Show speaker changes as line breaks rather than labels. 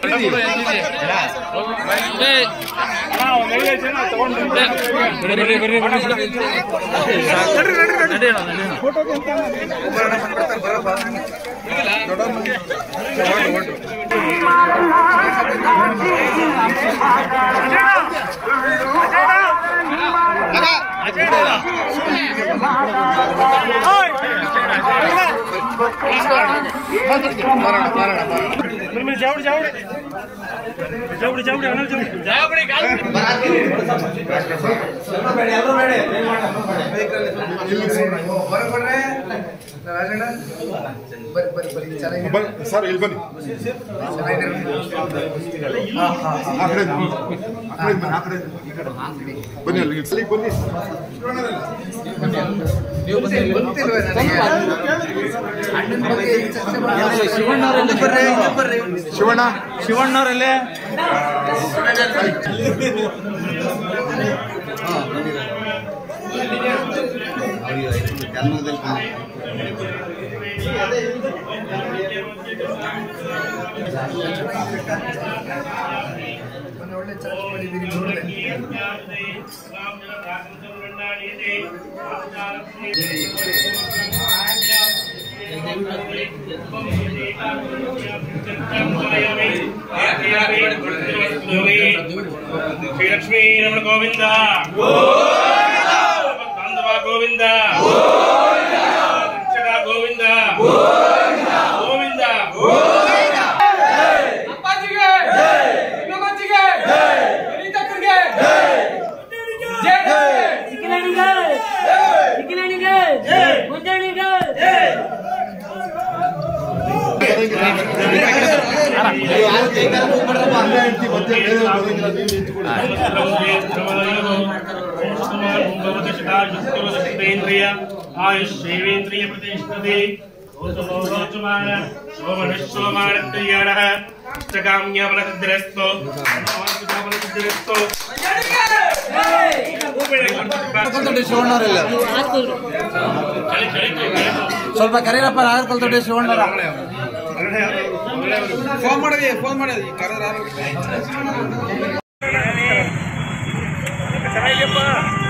ಜಾವಡಿ ಜಾವಡಿ ಜಾವಡಿ ಜಾವಡಿ ಅಣ್ಣ ಜಾವಡಿ
ಬನ್ನಿ ಸರ್ ಇಲ್ಲಿ ಬನ್ನಿ ಆ ಕಡೆ ಆ ಕಡೆ ಬನ್ನಿ ಆ ಕಡೆ ಬನ್ನಿ ಅಲ್ಲಿ ಇಲ್ಲಿ ಬನ್ನಿ ಶಿವಣ್ಣ
ಶಿವಣ್ಣವರಲ್ಲೇ
ಒಳ್ಳೆ ಚಾರ್ಜ್ ಮಾಡಿದ್ದೀರಿ ನೋಡಿದೆ
ಶ್ರೀಲಕ್ಷ್ಮೀ ರಮಣ ಗೋವಿಂದ ಬಾಂಧವ ಗೋವಿಂದ ರಕ್ಷಕ ಗೋವಿಂದ ಗೋವಿಂದ
ಅಪ್ಪಾಜಿಗೆ ನಮ್ಮಜ್ಜಿಗೆ ಹಿರಿತಕ್ಕರಿಗೆ ಜೈ
ಚಿಕ್ಕನಣಿಗೆ ಚಿಕ್ಕನಣಿಗೆ ಮುಂಜಾಣಿಗೆ
ಶತಾಯುಷ್ಕೇಂದ್ರಿಯ ಆಯುಷ್ ಸೇವೇಂದ್ರಿಯ ಪ್ರತಿಷ್ಠತೆ ಸೋಮಾನ ಸೋಮನಶೋಮಾನ ಕ್ರಿಯಾಣ ಅಷ್ಟಕಾಮ್ಯ ಫಲಸಿದ್ಧಿರಸ್ತು ಫಲಸಿದ್ಧಿರಸ್ತು
ಸ್ವಲ್ಪ ಕರೀರಪ್ಪ ನಾಗರ್ಕಲ್ ದೊಡ್ಡ ಶಿವಣ್ಣರ ಫೋನ್ ಮಾಡಿದ್ವಿ ಫೋನ್ ಮಾಡಿದ್ವಿ
ಚೆನ್ನಾಗಿದೆಯಪ್ಪ